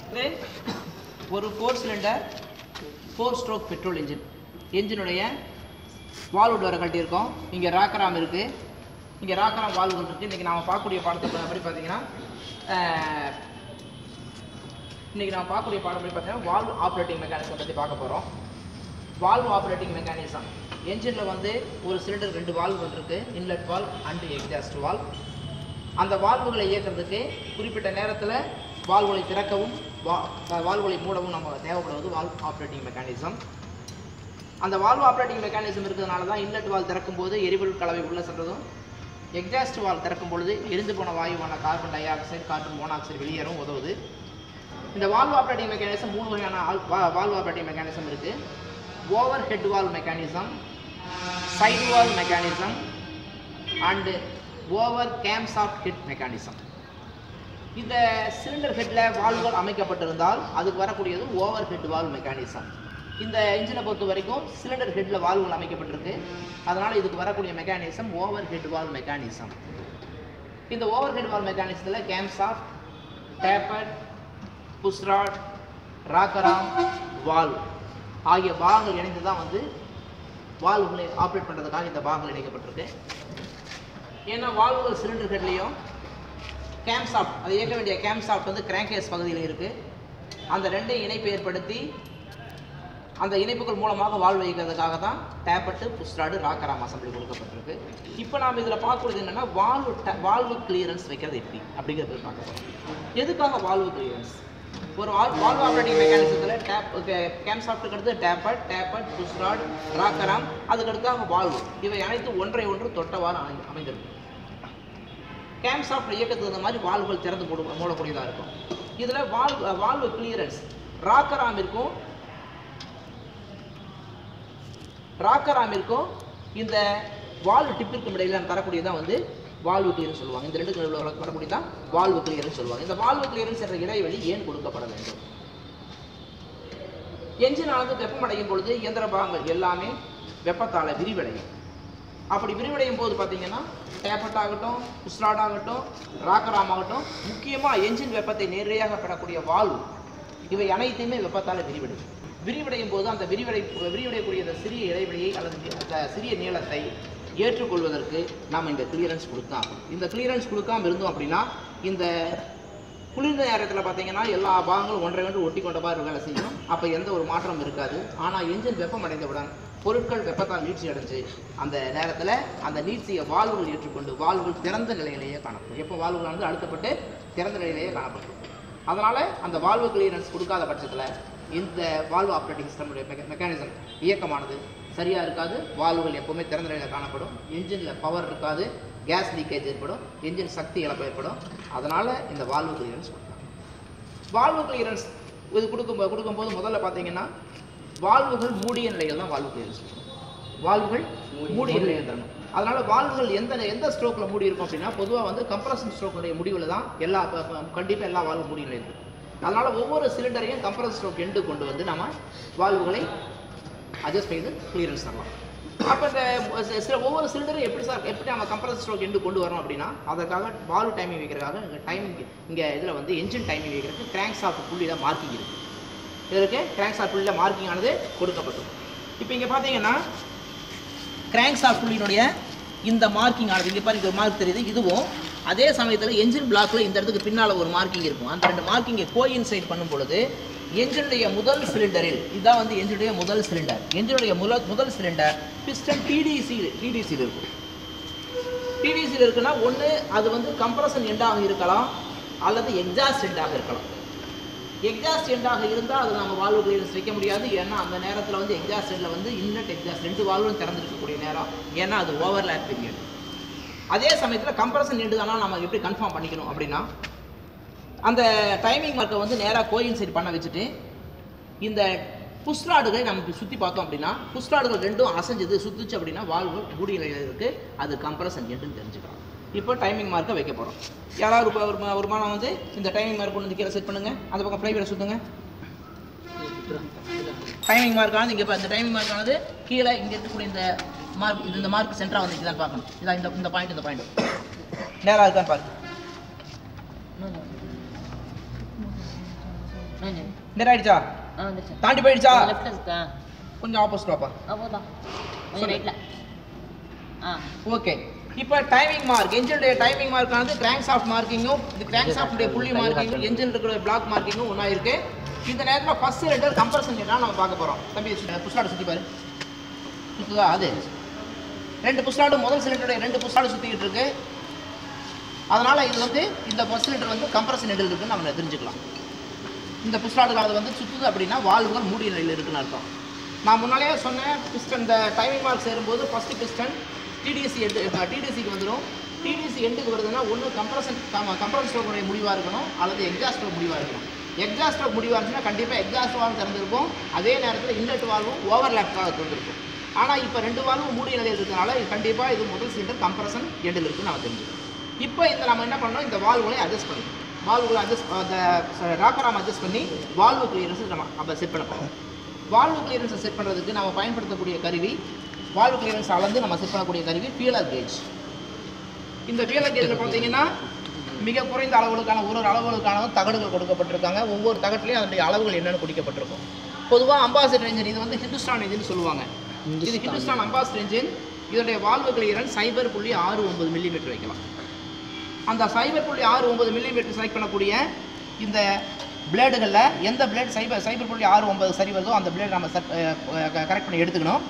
இது ஒரு four cylinder four stroke petrol engine என்ஜினுடைய வால்வு டோரை கட்டியிருக்கோம் இங்கே ராக்கராம் இருக்குது இங்கே ராக்கராம் வால்வுகள் இருக்குது இன்றைக்கி நாம் பார்க்கக்கூடிய பாடத்தை படி பார்த்தீங்கன்னா அஹ், இன்னைக்கு நான் பார்க்கக்கூடிய பாடம் படி பார்த்தீங்கன்னா வால்வ் ஆப்ரேட்டிங் மெக்கானிசம் பற்றி பார்க்க போகிறோம் வால்வ் ஆப்ரேட்டிங் மெக்கானிசம் என்ஜினில் வந்து ஒரு சிலிண்டர் ரெண்டு வால்வுகள் இருக்குது inlet valve and exhaust valve அந்த வால்வுகளை இயக்கிறதுக்கு குறிப்பிட்ட நேரத்தில் வால்வுகளை திறக்கவும் வா- வால்வுகளை மூடவும் நம்ம தேவைப்படுவது வால்வ் ஆப்ரேட்டிங் மெக்கானிசம் அந்த வால்வ் ஆப்ரேட்டிங் மெக்கானிசம் இருக்கிறதுனால தான் இன்லெட் வால் திறக்கும் போது எரிபொருள் கலவை உள்ள சென்றதும் எக்ஸாஸ்ட் வால் திறக்கும் பொழுது எரிந்து போன வாயுவான carbon dioxide carbon monoxide வெளியேறவும் உதவுது இந்த வால்வ் ஆப்ரேட்டிங் மெக்கானிசம் மூணு வகையான வால்வ் ஆப்ரேட்டிங் மெக்கானிசம் இருக்குது overhead valve mechanism side valve mechanism and over camshaft head mechanism இந்த சிலிண்டர் ஹெட்டில் வால்வுகள் அமைக்கப்பட்டிருந்தால் அதுக்கு வரக்கூடியது ஓவர் ஹெட் வால்வ் மெக்கானிசம் இந்த இன்ஜினை பொறுத்த வரைக்கும் சிலிண்டர் ஹெட்டில் வால்வுகள் அமைக்கப்பட்டிருக்கு அதனால் இதுக்கு வரக்கூடிய mechanism overhead valve mechanism இந்த ஓவர் ஹெட் வால்வ் மெக்கானிசத்தில் camshaft tappet pushrod rocker arm valve ஆகிய பாகங்கள் இணைந்து தான் வந்து வால்வுகளை ஆப்ரேட் பண்ணுறதுக்காக இந்த பாகங்கள் இணைக்கப்பட்டிருக்கு ஏன்னா வால்வுகள் சிலிண்டர் ஹெட்லேயும் கேம்சாஃப்ட் அது இயக்க வேண்டிய கேம்சாஃப்ட் வந்து கிராங்கேஸ் பகுதியில் இருக்குது அந்த ரெண்டையும் இணைப்பு ஏற்படுத்தி அந்த இணைப்புகள் மூலமாக வால்வு இயக்கிறதுக்காக தான் டேப்பட்டு புஸ்டாடு ராக்கராம் அசம்பிளி கொடுக்கப்பட்டிருக்கு இப்போ நாம் இதில் பார்க்குறது என்னென்னா வால்வு வால்வு கிளியரன்ஸ் வைக்கிறது எப்படி அப்படிங்கிறது பார்க்க போகிறோம் எதுக்காக வால்வு கிளியரன்ஸ் ஒரு வால் வால்வு ஆப்ரேட்டிங் மெக்கானிசத்தில் டேப் கேம்சாஃப்ட்டுக்கு அடுத்து டேப்பட் டேப்பட் புஸ்ராட் ராக்கராம் அதுக்கு அடுத்தாக வால்வு இவை அனைத்து ஒன்றை ஒன்று தொட்டவாறு அமை அமைந்திருக்கும் கேம்சாஃப்ட் இயக்கத்துக்கு தகுந்த மாதிரி வால்வுகள் திறந்து மூட மூடக்கூடியதாக இருக்கும் இதில் வால்வ் வால்வு கிளியரன்ஸ் ராக்கராமிற்கும் ராக்கராமிற்கும் இந்த வால்வு டிப்பிற்கும் இடையில தரக்கூடியதான் வந்து வால்வு கிளியரன்ஸ் சொல்லுவாங்க இந்த ரெண்டு கிளம்பு வரக்கூடியதான் வால்வு கிளியரன்ஸ் சொல்லுவாங்க இந்த வால்வு கிளியரன்ஸ் என்ற இடைவெளி ஏன் கொடுக்கப்பட வேண்டும் என்ஜினானது வெப்பமடையும் பொழுது இயந்திர பாகங்கள் எல்லாமே வெப்பத்தால் விரிவடையும் அப்படி விரிவடையும் போது பார்த்தீங்கன்னா டேப்பட் ஆகட்டும் புஸ்லாட் ஆகட்டும் ராக்கராம் ஆகட்டும் முக்கியமாக என்ஜின் வெப்பத்தை நேரடியாக பெறக்கூடிய வால்வு இவை அனைத்தையுமே வெப்பத்தால் விரிவடையும் விரிவடையும் போது அந்த விரிவடை விரிவடையக்கூடிய அந்த சிறிய இடைவெளியை அல்லது அந்த சிறிய நீளத்தை ஏற்றுக்கொள்வதற்கு நாம் இந்த கிளியரன்ஸ் கொடுத்தோம் இந்த கிளியரன்ஸ் கொடுக்காம இருந்தோம் அப்படின்னா இந்த குளிர்ந்த நேரத்தில் பார்த்தீங்கன்னா எல்லா பாகங்களும் ஒன்றை ஒன்று ஒட்டி கொண்ட மாதிரி வேலை செய்யும் அப்போ எந்த ஒரு மாற்றமும் இருக்காது ஆனால் என்ஜின் வெப்பம் அடைந்தவுடன் பொருட்கள் வெப்பத்தால் நீட்சி அடைஞ்சு அந்த நேரத்தில் அந்த நீட்சியை வால்வுகள் ஏற்றுக்கொண்டு வால்வுகள் திறந்த நிலையிலேயே காணப்படும் எப்போ வால்வுகளானது அழுத்தப்பட்டு திறந்த நிலையிலேயே காணப்படும் அதனால் அந்த வால்வு கிளியரன்ஸ் கொடுக்காத பட்சத்தில் இந்த வால்வு ஆப்ரேட்டிங் சிஸ்டமுடைய மெக்கானிசம் இயக்கமானது சரியாக இருக்காது வால்வுகள் எப்போவுமே திறந்த நிலையில் காணப்படும் என்ஜினில் பவர் இருக்காது கேஸ் லீக்கேஜ் ஏற்படும் என்ஜின் சக்தி இழப்பு ஏற்படும் அதனால் இந்த வால்வு கிளியரன்ஸ் கொடுத்தாங்க வால்வு கிளியரன்ஸ் இது கொடுக்கும் கொடுக்கும்போது முதல்ல பார்த்தீங்கன்னா வால்வுகள் மூடிய நிலையில் தான் வால்வு கிளியரன்ஸ் வால்வுகள் மூடிய நிலையில் தரணும் அதனால வால்வுகள் எந்த எந்த ஸ்ட்ரோக்கில் மூடி இருக்கும் அப்படின்னா பொதுவாக வந்து கம்ப்ரஷன் ஸ்ட்ரோக்குடைய முடிவில் தான் எல்லா கண்டிப்பாக எல்லா வால்வு மூடி நிலையில் இருக்கும் அதனால ஒவ்வொரு சிலிண்டரையும் கம்ப்ரஸ் ஸ்ட்ரோக் எண்டு கொண்டு வந்து நம்ம வால்வுகளை அட்ஜஸ்ட் செய்து கிளியரன்ஸ் தரலாம் அப்போ இந்த சி- சில ஒவ்வொரு சிலிண்டரும் எப்படி சார் எப்படி நம்ம கம்ப்ரஸ் ஸ்ட்ரோக் எண்டு கொண்டு வரணும் அப்படின்னா அதற்காக வால்வ் டைமிங் வைக்கிறதுக்காக இங்கே டைமிங் இங்கே இதில் வந்து என்ஜின் டைமிங் வைக்கிறதுக்கு கிராங்க் ஷாஃப்ட் புள்ளியில் மார்க்கிங் இருக்குது இதற்கு கிராங்க் ஷாஃப்ட் புள்ளியில் மார்க்கிங் ஆனது கொடுக்கப்பட்டது இப்போ இங்கே பார்த்தீங்கன்னா கிராங்க் ஷாஃப்ட் புள்ளியினுடைய இந்த மார்க்கிங் ஆனது இங்கே பாருங்க ஒரு மார்க் தெரியுது இதுவும் அதே சமயத்தில் என்ஜின் பிளாக்ல இந்த இடத்துக்கு பின்னால் ஒரு மார்க்கிங் இருக்கும் அந்த ரெண்டு மார்க்கிங்கை கோயின்சைட் பண்ணும் பொழுது என்ஜினுடைய முதல் சிலிண்டரில் இதுதான் வந்து என்ஜினுடைய முதல் சிலிண்டர் என்ஜினுடைய முதல் முதல் சிலிண்டர் பிஸ்டன் டிடிசி டிடிசியில் இருக்கும் டிடிசியில் இருக்குன்னா ஒன்று அது வந்து கம்ப்ரஷன் எண்டாக இருக்கலாம் அல்லது எக்ஸாஸ்ட் எண்டாக இருக்கலாம் எக்ஸாஸ்ட் எண்டாக இருந்தால் அது நம்ம வால்வு கிளியரன்ஸ் வைக்க முடியாது ஏன்னா அந்த நேரத்தில் வந்து எக்ஸாஸ்ட் எண்டில் வந்து இன்லெட் எக்ஸாஸ்ட் ரெண்டு வால்வும் திறந்துருக்கக்கூடிய நேரம் ஏன்னா அது ஓவர்லேப் பீரியட் அதே சமயத்தில் கம்ப்ரஷன் எண்டு தானா நம்ம எப்படி கன்ஃபார்ம் பண்ணிக்கணும் அப்படின்னா அந்த டைமிங் மார்க்கை வந்து நேராக கோயின்சைட் பண்ண வச்சுட்டு இந்த புஷ்ராடுகளை நம்ம சுற்றி பார்த்தோம் அப்படின்னா புஷ்ராடுகள் ரெண்டும் அசைஞ்சது சுத்துச்சு அப்படின்னா வால்வு மூடி நிலையில் இருக்குது அது கம்ப்ரஷன் எண்டுன்னு தெரிஞ்சுக்கலாம் இப்போ டைமிங் மார்க்கை வைக்க போகிறோம் யாராவது ஒரு ஒரு மா- ஒரு மாதம் வந்து இந்த டைமிங் மார்க் கொண்டு வந்து கீழே செட் பண்ணுங்கள் அந்த பக்கம் ஃப்ளைவில் சுற்றுங்க டைமிங் மார்க்கானது இங்கே இந்த டைமிங் மார்க்கானது கீழே இங்கே இருக்கக்கூடிய இந்த மார்க் இது இந்த மார்க் சென்டராக வந்து தான் பார்க்கணும் இதான் இந்த இந்த பாயிண்ட் இந்த பாயிண்ட் நேராக இருக்கான்னு பாருங்க இந்த ஆயிடுச்சா ஆ வந்துருச்சு தாண்டி போயிடுச்சா லெஃப்ட்ல இருக்கா கொஞ்சம் ஆப்போசிட் வாப்பா ஆ போதா சொல்லு. கொஞ்சம் ரைட்ல ஆ ஓகே இப்போ டைமிங் மார்க் என்ஜினுடைய டைமிங் மார்க் வந்து கிராங்க் சாஃப்ட் மார்க்கிங்கும் இது கிராங்க் சாஃப்டுடைய புள்ளி மார்க்கிங்கும் என்ஜின் இருக்கிற பிளாக் மார்க்கிங்கும் ஒன்றா இருக்கு இந்த நேரத்தில் ஃபர்ஸ்ட் சிலிண்டர் கம்ப்ரஷன் தான் நம்ம பார்க்க போகிறோம் தம்பி புஷ்லாடு சுற்றி பாரு சுற்றுதா அது ரெண்டு புஷ்லாடு முதல் சிலிண்டருடைய ரெண்டு புஷ்லாடு சுற்றிக்கிட்டு இருக்கு அதனால இது வந்து இந்த ஃபர்ஸ்ட் சிலிண்டர் வந்து கம்ப்ரஷன் நிலையில் இருக்குன்னு நம்ம தெரிஞ்சுக்கலாம் இந்த பிஸ்டாடுகானது வந்து சுற்றுது அப்படின்னா வால்வுகள் மூடிய நிலையில் இருக்குன்னு அர்த்தம் நான் முன்னாலேயே சொன்னேன் பிஸ்டன் இந்த டைமிங் மார்க் சேரும்போது ஃபஸ்ட்டு பிஸ்டன் டிடிசி எண்டு டிடிசிக்கு வந்துடும் டிடிசி எண்டுக்கு வருதுன்னா ஒன்று கம்ப்ரஷன் கம்ப்ரஷன் ஸ்ட்ரோக்குடைய முடிவாக இருக்கணும் அல்லது எக்ஸாஸ்ட் ஸ்ட்ரோக் முடிவாக இருக்கணும் எக்ஸாஸ்ட் ஸ்ட்ரோக் முடிவாக இருந்துச்சுன்னா கண்டிப்பாக எக்ஸாஸ்ட் வால்வ் திறந்திருக்கும் அதே நேரத்தில் இன்லெட் வால்வும் ஓவர்லேப்காக திறந்திருக்கும் ஆனால் இப்போ ரெண்டு வால்வும் மூடிய நிலையில் இருக்கனால இது கண்டிப்பாக இது முதல் சிலிண்டர் கம்ப்ரஷன் எண்டில் இருக்குன்னு நம்ம தெரிஞ்சுக்கணும் இப்போ இந்த நம்ம என்ன பண்ணோம் இந்த வால்வுகளை அட்ஜஸ்ட் பண்ணிக்கணும் வால்வுகளை அட்ஜஸ்ட் அந்த ராக்கராம் அட்ஜஸ்ட் பண்ணி வால்வு கிளியரன்ஸ் நம்ம அப்போ செட் பண்ண போகிறோம் வால்வு கிளியரன்ஸை செட் பண்ணுறதுக்கு நம்ம பயன்படுத்தக்கூடிய கருவி வால்வு கிளியரன்ஸ் அளந்து நம்ம செட் பண்ணக்கூடிய கருவி ஃபீலர் கேஜ் இந்த ஃபீலர் கேஜில் பார்த்தீங்கன்னா மிக குறைந்த அளவுகளுக்கான ஒரு ஒரு அளவுகளுக்கான தகடுகள் கொடுக்கப்பட்டிருக்காங்க ஒவ்வொரு தகட்டிலையும் அதனுடைய அளவுகள் என்னென்னு குறிக்கப்பட்டிருக்கும் பொதுவாக அம்பாசிடர் இன்ஜின் இது வந்து ஹிந்துஸ்தான் இன்ஜின் சொல்லுவாங்க இது ஹிந்துஸ்தான் அம்பாசிடர் இன்ஜின் இதனுடைய வால்வு கிளியரன்ஸ் சைபர் புள்ளி ஆறு ஒன்பது மில்லிமீட்டர் வைக்கலாம் அந்த சைபர் புள்ளி ஆறு ஒன்பது மில்லிமீட்டர் செலக்ட் பண்ணக்கூடிய இந்த பிளேடுகளில் எந்த பிளேட் சைபர் சைபர் புள்ளி ஆறு ஒன்பது சரி வருதோ அந்த பிளேட் நம்ம செட் கரெக்ட் பண்ணி எடுத்துக்கணும்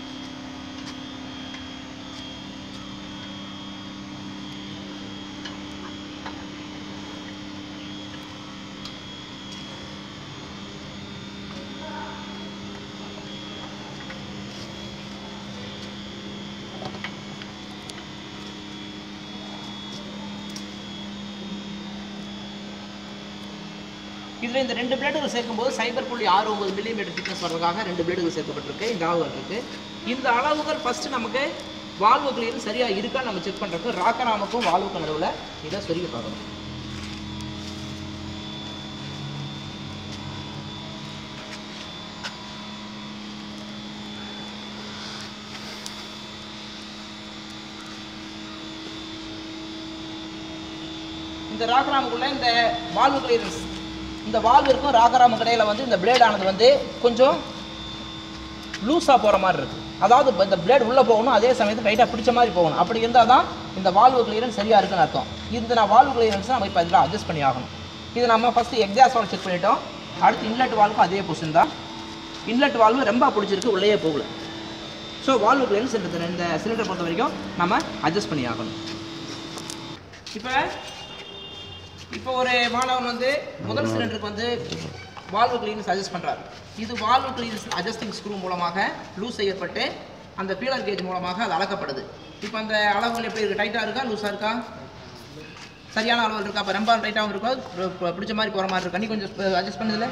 இதில் இந்த ரெண்டு பிளேடுகள் சேர்க்கும்போது சைபர் புள்ளி ஆறு ஒன்பது மில்லிமீட்டர் திக்னஸ் வர்றதுக்காக ரெண்டு பிளேடுகள் சேர்க்கப்பட்டிருக்கு இந்த அளவுகள் இருக்குது இந்த அளவுகள் ஃபஸ்ட்டு நமக்கு வால்வு கிளியர் சரியாக இருக்கான்னு நம்ம செக் பண்ணுறதுக்கு ராக்கராமுக்கும் வால்வுக்கும் நடுவில் இதை சொருகி பார்க்கணும் இந்த ராகராமுக்குள்ள இந்த வால்வு கிளியரன்ஸ் இந்த வால்வு இருக்கும் ராகராமுக்கு இடையில வந்து இந்த பிளேடானது வந்து கொஞ்சம் லூஸாக போகிற மாதிரி இருக்குது அதாவது இப்ப இந்த பிளேட் உள்ளே போகணும் அதே சமயத்தில் டைட்டாக பிடிச்ச மாதிரி போகணும் அப்படி இருந்தால் தான் இந்த வால்வு கிளியரன்ஸ் சரியாக இருக்குன்னு அர்த்தம் இந்த நான் வால்வு கிளியரன்ஸ் நம்ம இப்போ இதில் அட்ஜஸ்ட் பண்ணி ஆகணும் இது நம்ம ஃபஸ்ட்டு எக்ஸாஸ் வால்வ் செக் பண்ணிட்டோம் அடுத்து இன்லெட் வால்வுக்கும் அதே பொசிஷன் தான் இன்லெட் வால்வு ரொம்ப பிடிச்சிருக்கு உள்ளேயே போகல ஸோ வால்வு கிளியரன்ஸ் இந்த இந்த சிலிண்டர் பொறுத்த வரைக்கும் நம்ம அட்ஜஸ்ட் பண்ணி ஆகணும் இப்போ இப்போ ஒரு மாணவன் வந்து முதல் சிலிண்டருக்கு வந்து வால்வு கிளீனஸ் அட்ஜஸ்ட் பண்ணுறாரு இது வால்வு கிளீனஸ் அட்ஜஸ்டிங் ஸ்க்ரூ மூலமாக லூஸ் செய்யப்பட்டு அந்த ஃபீலர் கேஜ் மூலமாக அது அளக்கப்படுது இப்போ அந்த அளவுகள் எப்படி இருக்குது டைட்டாக இருக்கா லூஸாக இருக்கா சரியான அளவில் இருக்கா அப்போ ரொம்ப டைட்டாகவும் இருக்கா ப- ப- பிடிச்ச மாதிரி போகிற மாதிரி இருக்கா நீ கொஞ்சம் அட்ஜஸ்ட் பண்ணுதில்ல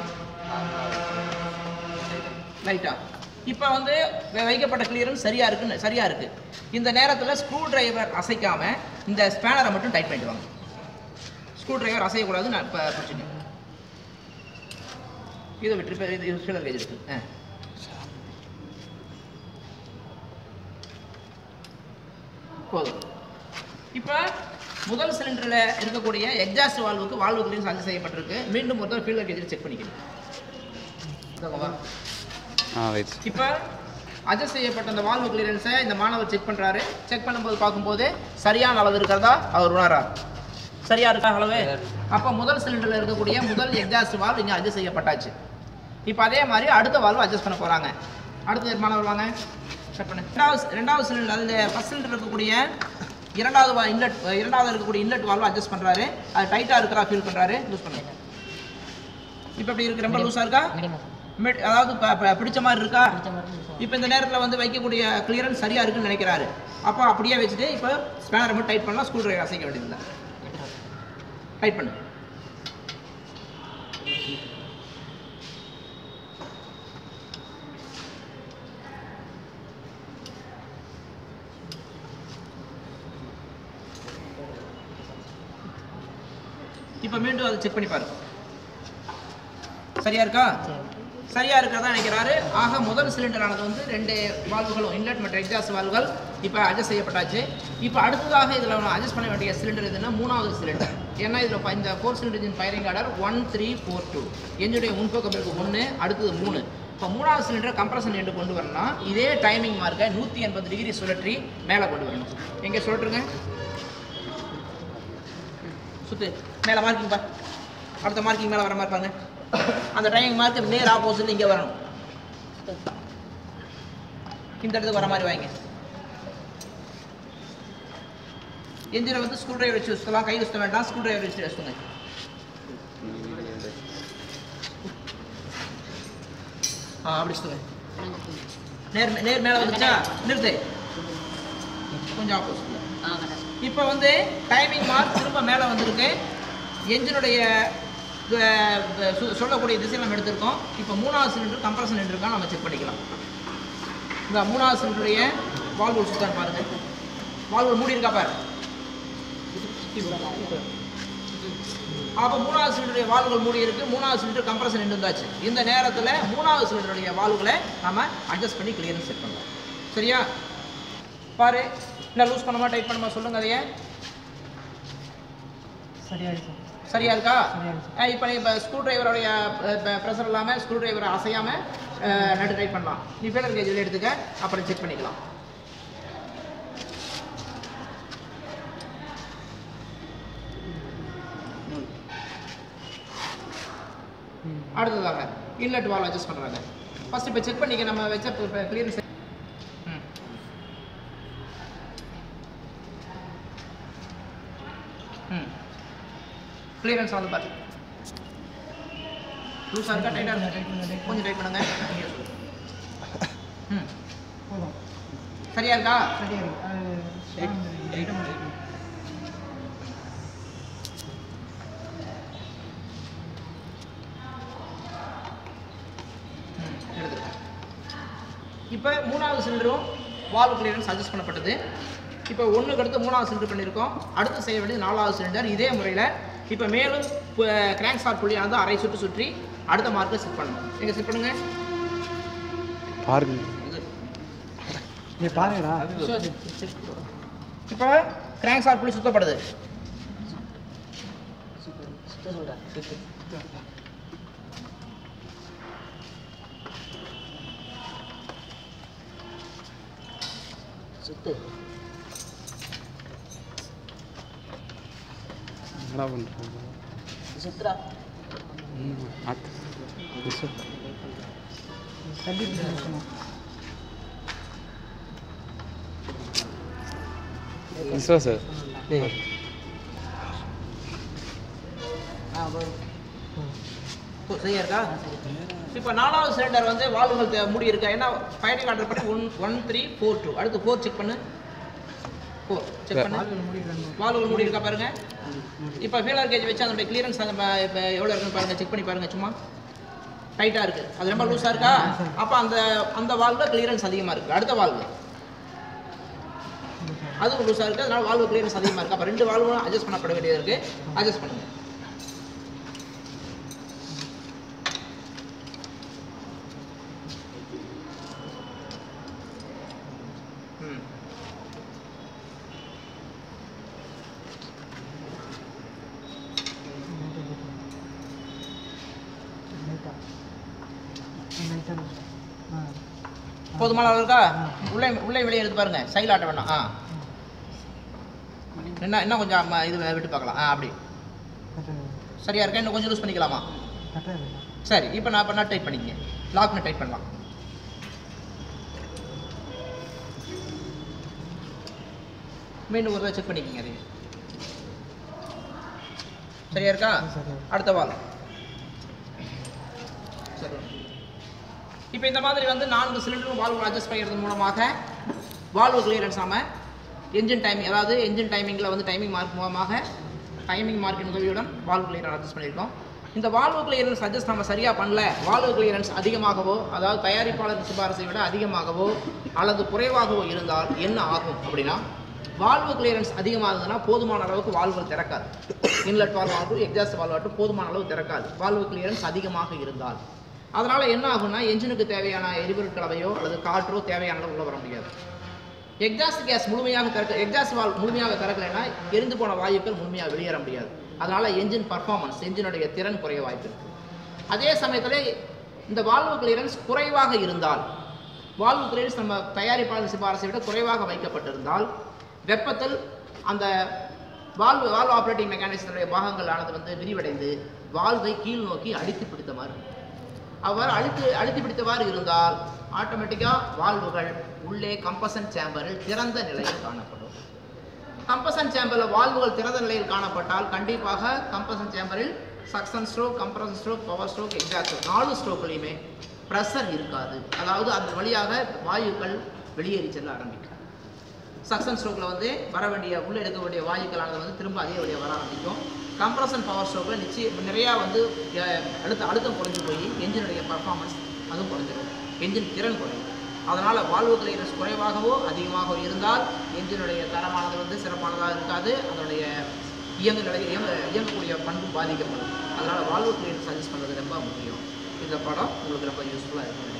லைட்டாக இப்போ வந்து வை- வைக்கப்பட்ட கிளியரன்ஸ் சரியாக இருக்குன்னு சரியாக இருக்குது இந்த நேரத்தில் ஸ்க்ரூ டிரைவர் அசைக்காமல் இந்த ஸ்பேனரை மட்டும் டைட் பண்ணிட்டு வாங்க ஸ்க்ரூ டிரைவர் அசையக்கூடாது நான் இப்போ பிடிச்சிங்க இதை விட்டு இப்போ இது ஃபீலர் கேஜ் இருக்கு ஆ போதும் இப்போ முதல் சிலிண்டரில் இருக்கக்கூடிய எக்ஸாஸ்ட் வால்வுக்கு வால்வு கிளீன்ஸ் அஞ்சு செய்யப்பட்டிருக்கு மீண்டும் ஒருத்தர் ஃபீலர் கேஜில் செக் பண்ணிக்கணும் இந்தாங்க வா. ஆ ரைட் இப்போ அட்ஜஸ்ட் செய்யப்பட்ட அந்த வால்வு கிளியரன்ஸை இந்த மாணவர் செக் பண்ணுறாரு செக் பண்ணும்போது பார்க்கும்போது சரியான அளவு இருக்கிறதா அவர் உணரார் சரியா இருக்கா அளவு அப்போ முதல் சிலிண்டரில் இருக்கக்கூடிய முதல் எக்ஸாஸ்ட் வால்வ் இங்கே அட்ஜஸ்ட் செய்யப்பட்டாச்சு இப்போ அதே மாதிரி அடுத்த வால்வு அட்ஜஸ்ட் பண்ண போகிறாங்க அடுத்த மாணவர் வாங்க செக் பண்ணு ரெண்டாவது ரெண்டாவது சிலிண்டர் அதில் ஃபஸ்ட் சிலிண்டர் இருக்கக்கூடிய இரண்டாவது வா இன்லெட் இரண்டாவது இருக்கக்கூடிய இன்லெட் வால்வு அட்ஜஸ்ட் பண்ணுறாரு அது டைட்டாக இருக்கிறா ஃபீல் பண்ணுறாரு லூஸ் பண்ணுங்க இப்போ எப்படி இருக்கு ரொம்ப லூஸாக இருக்கா மீடியமா மிட்- அதாவது ப- ப- பிடிச்ச மாதிரி இருக்கா பிடிச்ச மாதிரி use இப்போ இந்த நேரத்தில் வந்து வைக்கக்கூடிய கிளியரன்ஸ் சரியாக இருக்குன்னு நினைக்கிறாரு அப்போ அப்படியே வச்சுட்டு இப்போ ஸ்பேனரை மட்டும் டைட் பண்ணலாம் ஸ்க்ரூ டிரைவர் அசைக்க வேண்டியதில்லை ஆகும். டைட் பண்ணு இப்போ மீண்டும் அதை செக் பண்ணி பாருங்க சரியா இருக்கா சரி. சரியா இருக்கிறதா நினைக்கிறாரு ஆக முதல் சிலிண்டரானது வந்து ரெண்டு வால்வுகளும் இன்லெட் மற்றும் எக்ஸாஸ்ட் வால்வுகள் இப்போ அட்ஜஸ்ட் செய்யப்பட்டாச்சு இப்போ அடுத்ததாக இதில் அட்ஜஸ்ட் பண்ண வேண்டிய சிலிண்டர் எதுன்னா மூணாவது சிலிண்டர் ஏன்னா இதில் இந்த four cylinder engine firing order one three four two எஞ்சினுடைய முன்பக்கம் இருக்கு ஒன்று அடுத்தது மூணு இப்போ மூணாவது சிலிண்டர் கம்ப்ரஷன் எண்டு கொண்டு வரணும்னா இதே டைமிங் மார்க்கை நூற்றி எண்பது டிகிரி சுழற்றி மேலே கொண்டு வரணும் எங்கே சுழற்றுங்க சுத்து மேலே மார்க்கிங் பா அடுத்த மார்க்கிங் மேலே வர மாதிரி பாருங்க அந்த டைமிங் மார்க்கு நேர் ஆப்போசிட்ல இங்கே வரணும் இந்த இடத்துக்கு வர மாதிரி வாங்க எந்திர வந்து ஸ்க்ரூ டிரைவர் வச்சு வச்சுக்கலாம் கை வச்சுக்க வேண்டாம் ஸ்க்ரூ டிரைவர் வச்சு வச்சுக்கோங்க ஆ அப்படி வச்சுக்கோங்க நேர் நேர் மேலே வந்துச்சா நிறுத்து கொஞ்சம் ஆப்போசிட்ல ஆ கரெக்ட் இப்போ வந்து டைமிங் மார்க் திரும்ப மேலே வந்திருக்கு என்ஜினுடைய அஹ், சொ- சொல்லக்கூடிய திசையில் நம்ம எடுத்திருக்கோம் இப்போ மூணாவது சிலிண்டர் கம்ப்ரஷன் இருக்கா நம்ம செக் பண்ணிக்கலாம் இந்த மூணாவது சிலிண்டருடைய வால்வு சுத்தான் பாருங்க வால்வு மூடி இருக்கா பாரு அப்போ மூணாவது சிலிண்டருடைய வால்வுகள் மூடி இருக்கு மூணாவது சிலிண்டர் கம்ப்ரஷன் இருந்தாச்சு இந்த நேரத்தில் மூணாவது சிலிண்டருடைய வால்வுகளை நம்ம அட்ஜஸ்ட் பண்ணி கிளியரன்ஸ் செட் பண்ணலாம் சரியா பாரு இல்லை லூஸ் பண்ணமா டைட் பண்ணமா சொல்லுங்க அதையே சரியாயிடுச்சு சரியா இருக்கா சரியாயிடுச்சு இப்போ இப்போ ஸ்க்ரூ டிரைவருடைய ப்ரெஷர் இல்லாமல் ஸ்க்ரூ டிரைவரை அசையாமல் நட்டு டைட் பண்ணலாம் நீ ஃபேலர் கேஜில் எடுத்துக்க அப்புறம் செக் பண்ணிக்கலாம் அடுத்ததாக இன்லெட் வால் அட்ஜஸ்ட் பண்ணுறாங்க ஃபர்ஸ்ட் இப்போ செக் பண்ணிக்க நம்ம வச்ச கிளியரன்ஸ் ம் ம் கிளியரன்ஸ் வந்து பாரு லூஸாக இருக்கா டைட்டாக இருக்கா கொஞ்சம் டைட் பண்ணுங்க நீங்க சொல்லுங்க. ம் போதும் சரியா இருக்கா சரியா இருக்கு அது ம், எடுத்துருக்கேன் இப்போ மூணாவது சிலிண்டரும் வால்வ் கிளியரன்ஸ் அட்ஜஸ்ட் பண்ணப்பட்டது இப்போ ஒன்றுக்கு அடுத்து மூணாவது சிலிண்டர் பண்ணியிருக்கோம் அடுத்து செய்ய வேண்டியது நாலாவது சிலிண்டர் இதே முறையில் இப்போ மேலும் கிராங்க் ஷாட் புள்ளியானது அரை சுற்று சுற்றி அடுத்த மார்க்கை செட் பண்ணணும் எங்கே செட் பண்ணுங்க பாருங்க இது நீ பாருங்கடா இப்போ கிராங்க் ஷாட் புள்ளி சுத்தப்படுது சுத்த சொல்கிறேன் சுத்து என்னடா பண்ணுறாங்க சுத்துறா ம் ஆத்து விசு. தள்ளி இருக்கணும் விஸ்வா சார் ஆ போதும் ஓ, சரியா இருக்கா இப்போ நாலாவது சிலிண்டர் வந்து வால்வுகள் தே- மூடி இருக்கா ஏன்னா பயணிகள் ஆர்டர் பண்ணி one one three four two அடுத்து ஃபோர் செக் பண்ணு ஃபோர் செக் பண்ணு வால்வுகள் மூடி இருக்கா பாருங்க இப்போ ஃபீலர் கேஜ் வச்சு அதனுடைய கிளியரன்ஸ் அந்த ம- இப்போ எவ்வளோ இருக்குன்னு பாருங்க செக் பண்ணி பாருங்க சும்மா டைட்டாக இருக்கு அது ரொம்ப லூஸாக இருக்கா அப்போ அந்த அந்த வால்வில் கிளியரன்ஸ் அதிகமாக இருக்கு அடுத்த வால்வு அதுவும் லூஸாக இருக்குது அதனால வால்வு கிளியரன்ஸ் அதிகமாக இருக்குது அப்போ ரெண்டு வால்வும் அட்ஜஸ்ட் பண்ணப்பட வேண்டியது இருக்குது அட்ஜஸ்ட் பண்ணுங்க ம் போதுமான அளவு இருக்கா உள்ளே உள்ளே வெளியே எடுத்து பாருங்க சைடில் ஆட்ட வேண்டாம் ஆ என்ன இன்னும் கொஞ்சம் அம்மா இது விட்டு பார்க்கலாம் ஆ அப்படி சரியா இருக்கா இன்னும் கொஞ்சம் யூஸ் பண்ணிக்கலாமா சரி இப்போ நான் பண்ணால் டைட் பண்ணிக்கங்க லாக்னு டைட் பண்ணலாம் மீண்டும் ஒரு தடவை செக் பண்ணிக்கங்க அதையும் சரியா இருக்கா அடுத்த வால் சரி இப்போ இந்த மாதிரி வந்து நான்கு சிலிண்டரும் வால்வு அட்ஜஸ்ட் பண்ணுறது மூலமாக வால்வு கிளியரன்ஸ் நாம என்ஜின் டைமிங் அதாவது என்ஜின் டைமிங்கில் வந்து டைமிங் மார்க் மூலமாக டைமிங் மார்க்கின் உதவியுடன் வால்வு கிளியரன்ஸ் அட்ஜஸ்ட் பண்ணியிருக்கோம் இந்த வால்வு கிளியரன்ஸ் அட்ஜஸ்ட் நம்ம சரியாக பண்ணல வால்வு கிளியரன்ஸ் அதிகமாகவோ அதாவது தயாரிப்பாளர் சிபாரிசை விட அதிகமாகவோ அல்லது குறைவாகவோ இருந்தால் என்ன ஆகும் அப்படின்னா வால்வு கிளியரன்ஸ் அதிகமாக இருந்ததுன்னா போதுமான அளவுக்கு வால்வுகள் திறக்காது இன்லெட் வால்வ் ஆகட்டும் எக்ஸாஸ்ட் வால்வ் ஆகட்டும் போதுமான அளவு திறக்காது வால்வு கிளியரன்ஸ் அதிகமாக இருந்தால் அதனால என்ன ஆகும்னா என்ஜினுக்கு தேவையான எரிபொருள் கலவையோ அல்லது காற்றோ தேவையான அளவு உள்ள வர முடியாது எக்ஸாஸ்ட் கேஸ் முழுமையாக திறக்க எக்ஸாஸ்ட் வால் முழுமையாக திறக்கலைன்னா எரிந்து போன வாயுக்கள் முழுமையாக வெளியேற முடியாது அதனால் என்ஜின் பர்ஃபார்மன்ஸ் என்ஜினுடைய திறன் குறைய வாய்ப்பு இருக்குது அதே சமயத்தில் இந்த வால்வு கிளியரன்ஸ் குறைவாக இருந்தால் வால்வு கிளியரன்ஸ் நம்ம தயாரிப்பாளர் சிபாரசை விட குறைவாக வைக்கப்பட்டிருந்தால் வெப்பத்தில் அந்த வால்வு வால்வு ஆப்ரேட்டிங் மெக்கானிசத்துடைய பாகங்கள் ஆனது வந்து விரிவடைந்து வால்வை கீழ் நோக்கி அடித்து பிடித்த மாதிரி இருக்கும். அவ்வாறு அழுத்து அழுத்தி பிடித்தவாறு இருந்தால் ஆட்டோமேட்டிக்காக வால்வுகள் உள்ளே கம்பசன் சேம்பரில் திறந்த நிலையில் காணப்படும் கம்பசன் சேம்பரில் வால்வுகள் திறந்த நிலையில் காணப்பட்டால் கண்டிப்பாக compression chamber suction stroke compression stroke power stroke exhaust stroke நாலு ஸ்ட்ரோக்லையுமே ப்ரெஷர் இருக்காது அதாவது அந்த வழியாக வாயுக்கள் வெளியேறி செல்ல ஆரம்பிக்கும் சக்சன் ஸ்ட்ரோக்கில் வந்து வர வேண்டிய உள்ளே எடுக்க வேண்டிய வாயுக்களானது வந்து திரும்ப அதே வழியாக வர ஆரம்பிக்கும் கம்ப்ரஷன் பவர் ஸ்ட்ரோக்கில் நிச்சயம் நிறையா வந்து அஹ், அழுத்த அழுத்தம் குறைஞ்சு போய் என்ஜினுடைய பர்ஃபார்மன்ஸ் அதுவும் குறைஞ்சிரும் என்ஜின் திறன் குறையும் அதனால் வால்வு கிளியரன்ஸ் குறைவாகவோ அதிகமாகவோ இருந்தால் என்ஜினுடைய தரமானது வந்து சிறப்பானதாக இருக்காது அதனுடைய இயங்கு நிலை இயங்க இயங்கக்கூடிய பண்பு பாதிக்கப்படும் அதனால் வால்வு கிளியரன்ஸ் சஜஸ்ட் பண்ணுறது ரொம்ப முக்கியம் இந்த படம் உங்களுக்கு ரொம்ப யூஸ்ஃபுல்லாக இருக்கும்